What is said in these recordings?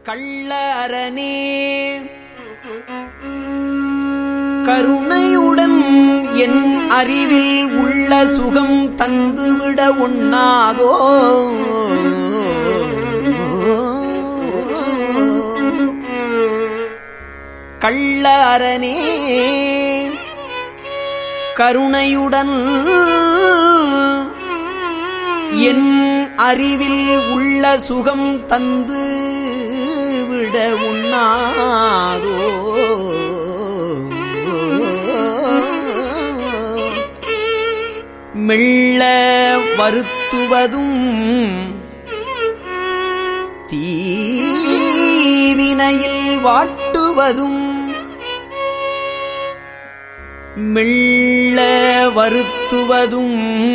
கள்ள அரணே கருணையுடன் என் அறிவில் உள்ள சுகம் தந்துவிட உண்ணாதோ கள்ள அரணே கருணையுடன் என் அறிவில் உள்ள சுகம் தந்து விட உண்ணாதோ மெல்ல வருத்துவதும் தீவினையில் வாட்டுவதும் மெல்ல வருத்துவதும்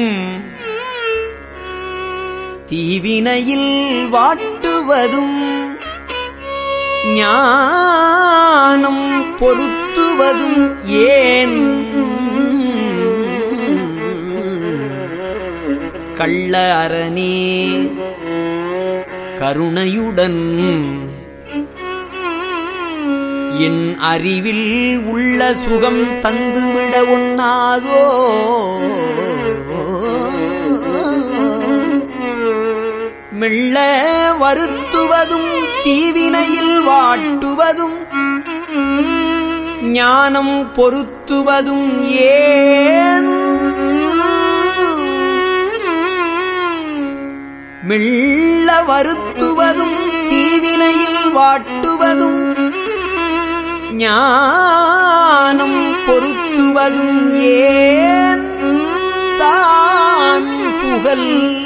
தீவினையில் வாட்டுவதும் ஞானம் பொருத்துவதும் ஏன் கள்ள அரணே கருணையுடன் என் அறிவில் உள்ள சுகம் தந்துவிட உண்ணாதோ மெல்ல வருத்துவதும் தீவினையில் வாட்டுவதும் ஞானம் பொருத்துவதும் ஏன் மெல்ல வருத்துவதும் தீவினையில் வாட்டுவதும் ஞானம் பொருத்துவதும் ஏன் தான் புகழ்